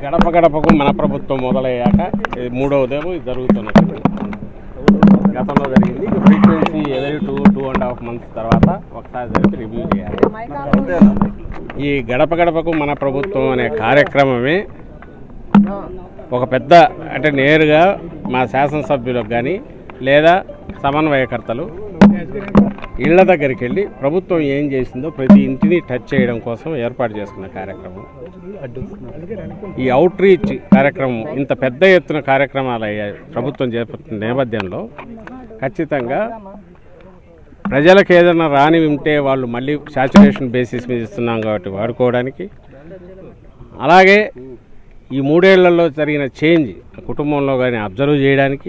గడప గడపకు మన ప్రభుత్వం మొదలయ్యాక ఇది మూడవదేమో ఇది జరుగుతున్నట్టు గతంలో జరిగింది ఇక frequency every two two and half months తర్వాత ఒకసారి జరిపి రివ్యూ చేయాలి ఈ గడప గడపకు మన ప్రభుత్వం అనే కార్యక్రమమే ఒక పెద్ద అంటే నేరుగా మా శాసనసభ్యులకు కానీ లేదా సమన్వయకర్తలు ఇళ్ల దగ్గరికి వెళ్ళి ప్రభుత్వం ఏం చేసిందో ప్రతి ఇంటిని టచ్ చేయడం కోసం ఏర్పాటు చేసుకున్న కార్యక్రమం ఈ అవుట్ రీచ్ కార్యక్రమం ఇంత పెద్ద ఎత్తున కార్యక్రమాలు అయ్యాయి ప్రభుత్వం చేపట్టిన నేపథ్యంలో ఖచ్చితంగా ప్రజలకు ఏదైనా రాని ఉంటే వాళ్ళు మళ్ళీ సాచురేషన్ బేసిస్ మీద ఇస్తున్నాం కాబట్టి వాడుకోవడానికి అలాగే ఈ మూడేళ్లలో జరిగిన చేంజ్ కుటుంబంలో కానీ అబ్జర్వ్ చేయడానికి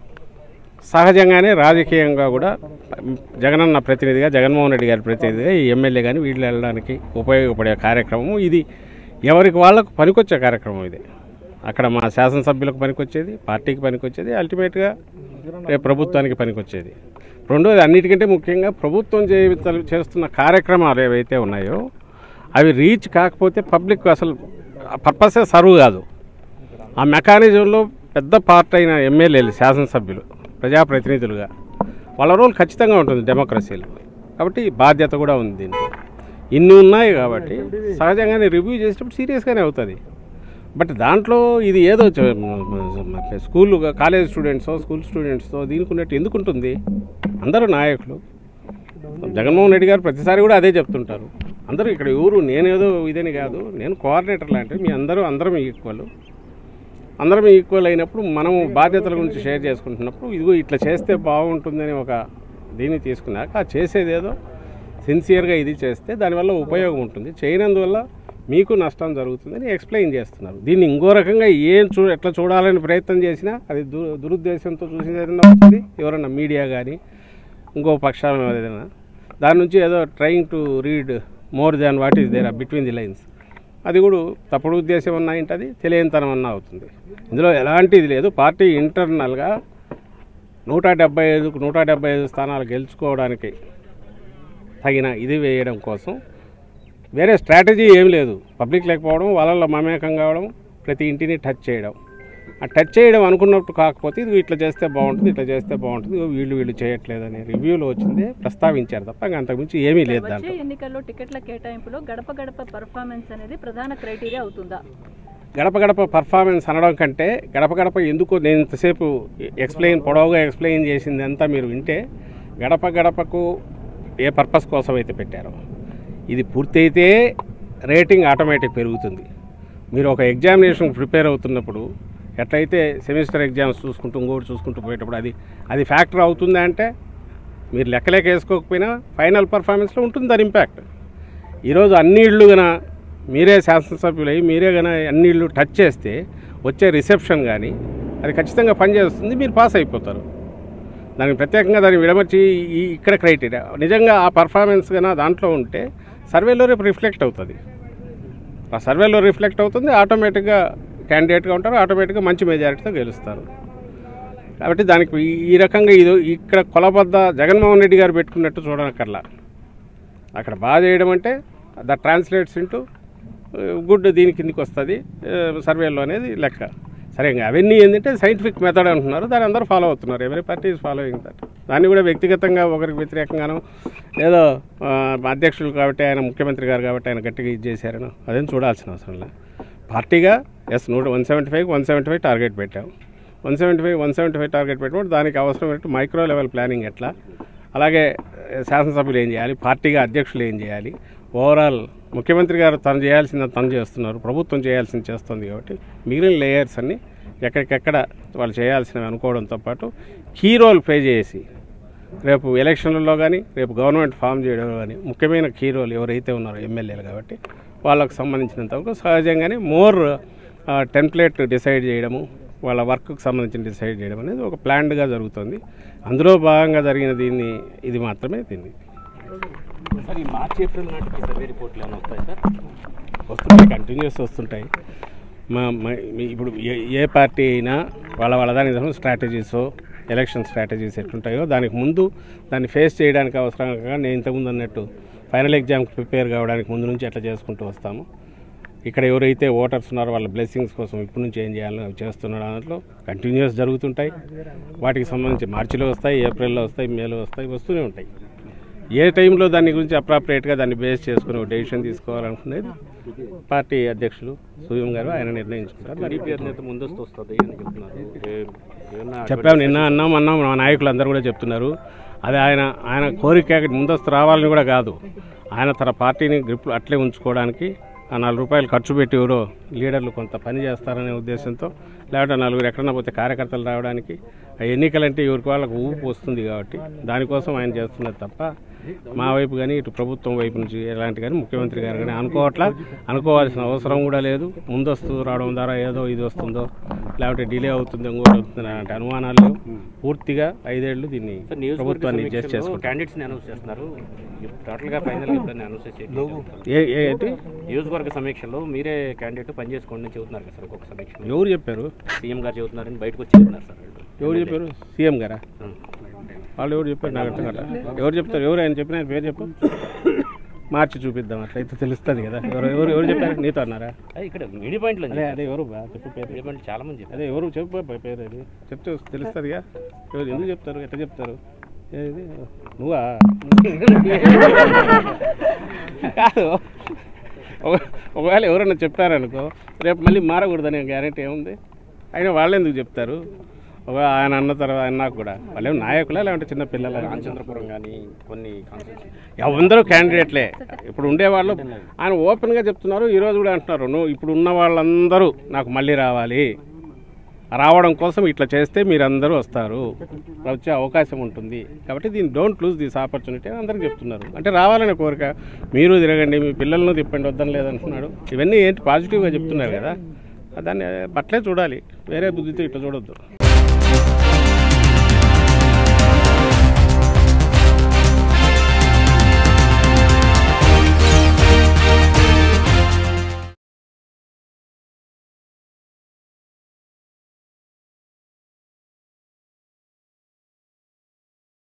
సహజంగానే రాజకీయంగా కూడా జగనన్న ప్రతినిధిగా జగన్మోహన్ రెడ్డి గారి ప్రతినిధిగా ఈ ఎమ్మెల్యే కానీ వీళ్ళు వెళ్ళడానికి ఉపయోగపడే కార్యక్రమం ఇది ఎవరికి వాళ్ళకు పనికొచ్చే కార్యక్రమం ఇది అక్కడ మా శాసనసభ్యులకు పనికొచ్చేది పార్టీకి పనికొచ్చేది అల్టిమేట్గా రేపు ప్రభుత్వానికి పనికొచ్చేది రెండోది అన్నిటికంటే ముఖ్యంగా ప్రభుత్వం చే చేస్తున్న కార్యక్రమాలు ఏవైతే ఉన్నాయో అవి రీచ్ కాకపోతే పబ్లిక్ అసలు పర్పసే సర్వ్ కాదు ఆ మెకానిజంలో పెద్ద పార్ట్ అయిన ఎమ్మెల్యేలు శాసనసభ్యులు ప్రజాప్రతినిధులుగా వాళ్ళ రోల్ ఖచ్చితంగా ఉంటుంది డెమోక్రసీలో కాబట్టి బాధ్యత కూడా ఉంది దీంట్లో ఇన్ని ఉన్నాయి కాబట్టి సహజంగానే రివ్యూ చేసేటప్పుడు సీరియస్గానే అవుతుంది బట్ దాంట్లో ఇది ఏదో చ- స్కూల్ కాలేజ్ స్టూడెంట్సో స్కూల్ స్టూడెంట్స్తో దీనికి ఉన్నట్టు ఎందుకు ఉంటుంది అందరూ నాయకులు జగన్మోహన్ రెడ్డి గారు ప్రతిసారి కూడా అదే చెప్తుంటారు అందరూ ఇక్కడ ఎవరు నేనేదో ఇదని కాదు నేను కోఆర్డినేటర్ లాంటివి మీ అందరూ అందరం ఈక్వల్ అందరం ఈక్వల్ అయినప్పుడు మనం బాధ్యతల గురించి షేర్ చేసుకుంటున్నప్పుడు ఇదిగో ఇట్లా చేస్తే బాగుంటుందని ఒక దీన్ని తీసుకున్నాక ఆ చేసేదేదో సిన్సియర్గా ఇది చేస్తే దానివల్ల ఉపయోగం ఉంటుంది చేయనందువల్ల మీకు నష్టం జరుగుతుందని ఎక్స్ప్లెయిన్ చేస్తున్నారు దీన్ని ఇంకో రకంగా ఏం చూ ఎట్లా చూడాలని ప్రయత్నం చేసినా అది దు దురుద్దేశంతో చూసిన ఏదైనా అవుతుంది ఎవరన్నా మీడియా కానీ ఇంకో పక్షాలు ఏదైనా దాని నుంచి ఏదో trying to read more than what is there between the lines అది కూడా తప్పుడు ఉద్దేశం అన్నా ఏంటది తెలియనితనం అన్నా అవుతుంది ఇందులో ఎలాంటి ఇది లేదు పార్టీ ఇంటర్నల్గా నూట డెబ్బై ఐదుకు నూట డెబ్బై ఐదు స్థానాలు గెలుచుకోవడానికి తగిన ఇది వేయడం కోసం వేరే స్ట్రాటజీ ఏం లేదు పబ్లిక్ లేకపోవడం వాళ్ళలో మమేకం కావడం ప్రతి ఇంటిని టచ్ చేయడం ఆ టచ్ చేయడం అనుకున్నట్టు కాకపోతే ఇది ఇట్లా చేస్తే బాగుంటుంది ఇట్లా చేస్తే బాగుంటుంది ఇగో వీళ్ళు వీళ్ళు చేయట్లేదని రివ్యూలో వచ్చింది ప్రస్తావించారు తప్ప ఇంకా అంతకుమించి ఏమీ లేదు వచ్చే దాంట్లో ఎన్నికల్లో టికెట్ల కేటాయింపులో గడప గడప పర్ఫార్మెన్స్ అనేది ప్రధాన క్రైటీరియా అవుతుందా గడప గడప పర్ఫార్మెన్స్ అనడం కంటే గడప గడప ఎందుకు నేను ఇంతసేపు ఎక్స్ప్లెయిన్ పొడవుగా ఎక్స్ప్లెయిన్ చేసింది అంతా మీరు వింటే గడప గడపకు ఏ పర్పస్ కోసం అయితే పెట్టారో ఇది పూర్తయితే రేటింగ్ ఆటోమేటిక్ పెరుగుతుంది మీరు ఒక ఎగ్జామినేషన్ ప్రిపేర్ అవుతున్నప్పుడు ఎట్లయితే సెమిస్టర్ ఎగ్జామ్స్ చూసుకుంటూ ఇంకోటి చూసుకుంటూ పోయేటప్పుడు అది అది ఫ్యాక్టర్ అవుతుందా అంటే మీరు లెక్కలేక వేసుకోకపోయినా ఫైనల్ పర్ఫార్మెన్స్లో ఉంటుంది దాని ఇంపాక్ట్ ఈరోజు అన్ని ఇళ్ళు గన మీరే శాసనసభ్యులై మీరే గన అన్ని ఇళ్ళు టచ్ చేస్తే వచ్చే రిసెప్షన్ కానీ అది ఖచ్చితంగా పనిచేస్తుంది మీరు పాస్ అయిపోతారు దానికి ప్రత్యేకంగా దాన్ని విడమర్చి ఈ ఇక్కడ క్రైటీరియా నిజంగా ఆ పర్ఫార్మెన్స్ కన్నా దాంట్లో ఉంటే సర్వేలో రేపు రిఫ్లెక్ట్ అవుతుంది ఆ సర్వేలో రిఫ్లెక్ట్ అవుతుంది ఆటోమేటిక్గా క్యాండిడేట్గా ఉంటారు ఆటోమేటిక్గా మంచి మెజారిటీతో గెలుస్తారు కాబట్టి దానికి ఈ- ఈ రకంగా ఇది ఇక్కడ కొలబద్ద జగన్మోహన్ రెడ్డి గారు పెట్టుకున్నట్టు చూడనక్కర్లా అక్కడ బాగా చేయడం అంటే ద ట్రాన్స్లేట్స్ ఇంటూ గుడ్ దీని కిందికి వస్తుంది సర్వేలో అనేది లెక్క సరే ఇంకా అవన్నీ ఏంటంటే సైంటిఫిక్ మెథడ్ అంటున్నారు దాన్ని అందరూ ఫాలో అవుతున్నారు ఎవరి పార్టీ ఈజ్ ఫాలోయింగ్ దట్ దాన్ని కూడా వ్యక్తిగతంగా ఒకరికి వ్యతిరేకంగానో ఏదో ఆ, అధ్యక్షులు కాబట్టి ఆయన ముఖ్యమంత్రి గారు కాబట్టి ఆయన గట్టిగా ఇది చేశారనో అదేం చూడాల్సిన అవసరం లేదు పార్టీగా ఎస్ నూట one seventy five one seventy five target పెట్టాం one seventy five one seventy five target పెట్టినప్పుడు దానికి అవసరమైనట్టు మైక్రో లెవెల్ ప్లానింగ్ ఎట్లా అలాగే ఏ, శాసనసభ్యులు ఏం చేయాలి పార్టీగా అధ్యక్షులు ఏం చేయాలి ఓవరాల్ ముఖ్యమంత్రి గారు తను చేయాల్సింది తను చేస్తున్నారు ప్రభుత్వం చేయాల్సింది చేస్తుంది కాబట్టి మిగిలిన లేయర్స్ అన్ని ఎక్కడికెక్కడ వాళ్ళు చేయాల్సినవి అనుకోవడంతో పాటు కీ రోల్ ప్లే చేసి రేపు ఎలక్షన్లలో కానీ రేపు గవర్నమెంట్ ఫామ్ చేయడం కానీ ముఖ్యమైన కీ రోల్ ఎవరైతే ఉన్నారో ఎమ్మెల్యేలు కాబట్టి వాళ్ళకు సంబంధించినంత వరకు సహజంగానే మోర్ టెంప్లెట్ డిసైడ్ చేయడము వాళ్ళ వర్క్కి సంబంధించిన డిసైడ్ చేయడం అనేది ఒక ప్లాన్డ్గా జరుగుతుంది అందులో భాగంగా జరిగిన దీన్ని ఇది మాత్రమే దీన్ని సార్ ఈ మార్చి ఏప్రిల్ నాటికి సర్వే రిపోర్ట్లు ఏమైనా వస్తాయి సార్ వస్తుంటాయి కంటిన్యూస్ వస్తుంటాయి మా మా- మీ- ఇప్పుడు ఏ ఏ పార్టీ అయినా వాళ్ళ వాళ్ళ దానికి స్ట్రాటజీస్ ఎలక్షన్ స్ట్రాటజీస్ ఎట్లుంటాయో దానికి ముందు దాన్ని ఫేస్ చేయడానికి అవసరంగా నేను ఇంతకుముందు అన్నట్టు ఫైనల్ ఎగ్జామ్కి ప్రిపేర్ కావడానికి ముందు నుంచి ఎట్లా చేసుకుంటూ వస్తాము ఇక్కడ ఎవరైతే ఓటర్స్ ఉన్నారో వాళ్ళ బ్లెస్సింగ్స్ కోసం ఇప్పటి నుంచి ఏం చేయాలో అవి చేస్తున్నారు దాంట్లో కంటిన్యూస్ జరుగుతుంటాయి వాటికి సంబంధించి మార్చిలో వస్తాయి ఏప్రిల్లో వస్తాయి మేలో వస్తాయి వస్తూనే ఉంటాయి ఏ టైంలో దాని గురించి అప్రాప్రియేట్గా దాన్ని బేస్ చేసుకుని ఒక డెసిషన్ తీసుకోవాలనుకునేది పార్టీ అధ్యక్షులు సూర్యం గారు ఆయన నిర్ణయించుకుంటారు మరి టీడీపీ అధినేత ముందస్తు వస్తుంది అని చెప్తున్నారు ఏ- ఏమన్నా చెప్పాము నిన్న అన్నాం అన్నాం మా నాయకులు అందరూ కూడా చెప్తున్నారు అది ఆయన ఆయన కోరిక ముందస్తు రావాలని కూడా కాదు ఆయన తన పార్టీని గ్రిప్లో అట్లే ఉంచుకోవడానికి ఆ నాలుగు రూపాయలు ఖర్చు పెట్టి ఎవరో లీడర్లు కొంత పని చేస్తారనే ఉద్దేశంతో లేకపోతే నలుగురు ఎక్కడన్నా పోతే కార్యకర్తలు రావడానికి ఆ ఎన్నికలంటే ఎవరికి వాళ్ళకు ఊపు వస్తుంది కాబట్టి దానికోసం ఆయన చేస్తున్నది తప్ప మా వైపు కానీ ఇటు ప్రభుత్వం వైపు నుంచి ఎలాంటి కానీ ముఖ్యమంత్రి గారు కానీ అనుకోవట్లా అనుకోవాల్సిన అవసరం కూడా లేదు ముందస్తు రావడం ద్వారా ఏదో ఇది వస్తుందో లేకపోతే డిలే అవుతుందో ఇంకోటి అవుతుందో అలాంటి అనుమానాలు లేవు పూర్తిగా ఐదేళ్లు దీన్ని సార్ నియోజకవర్గ ప్రభుత్వాన్ని అడ్జస్ట్ సమీక్షలో చేసుకుంటాం క్యాండిడేట్స్ ని అనౌన్స్ చేస్తున్నారు టోటల్ గా ఫైనల్ ఎప్పుడైనా అనౌన్స్ చేసి ఏ ఏ- ఏంటి నియోజకవర్గ సమీక్షలో మీరే క్యాండిడేట్ పని చేసుకోండి అని చెబుతున్నారు కదా సార్ ఒక్కొక్క సమీక్షలో ఎవరు చెప్పారు సీఎం గారు చెబుతున్నారని బయటకు వచ్చి చెబుతున్నారు సార్ వాళ్ళు. ఎవరు చెప్పారు సీఎం గారా ఉం. వాళ్ళు ఎవరు చెప్పారు నాకు అర్థం కావట్లేదు ఎవరు చెప్తారు ఎవరు ఆయన చెప్పిన ఆయన పేరు చెప్పు మార్చి చూపిద్దాం అట్లయితే తెలుస్తుంది కదా ఎవరు ఎవరు ఎవరు చెప్పారు నీతో అన్నారా అదే ఇక్కడ మీడియా పాయింట్లో అదే అదే ఎవరు బా చెప్పు పేరు మీడియా పాయింట్ చాలా మంది చెప్పారు అదే ఎవరు చెప్పు బా పేరు అది చెప్తే తెలుస్తుందిగా ఎవరు ఎందుకు చెప్తారు ఎట్లా చెప్తారు ఏది నువ్వా కాదు ఒక- ఒకవేళ ఎవరైనా చెప్పారనుకో రేపు మళ్ళీ మారకూడదనే గ్యారెంటీ ఏముంది అయినా వాళ్ళు ఎందుకు చెప్తారు ఒక ఆయన అన్న తర్వాత అన్నా కూడా వాళ్ళు ఏం నాయకులా లేదంటే చిన్న పిల్లల రామచంద్రపురం కానీ కొన్ని కాన్స్టిట్యూన్సీ అందరూ క్యాండిడేట్లే ఇప్పుడు ఉండేవాళ్ళు ఆయన ఓపెన్గా చెప్తున్నారు ఈరోజు కూడా అంటున్నారు నువ్వు ఇప్పుడు ఉన్న వాళ్ళందరూ నాకు మళ్ళీ రావాలి రావడం కోసం ఇట్లా చేస్తే మీరందరూ వస్తారు వచ్చే అవకాశం ఉంటుంది కాబట్టి దీన్ని డోంట్ లూజ్ దిస్ ఆపర్చునిటీ అని అందరికి చెప్తున్నారు అంటే రావాలనే కోరిక మీరు తిరగండి మీ పిల్లలను తిప్పండి వద్దని లేదంటున్నాడు ఇవన్నీ ఏంటి పాజిటివ్గా చెప్తున్నారు కదా దాన్ని అట్లే చూడాలి వేరే బుద్ధితో ఇట్లా చూడొద్దు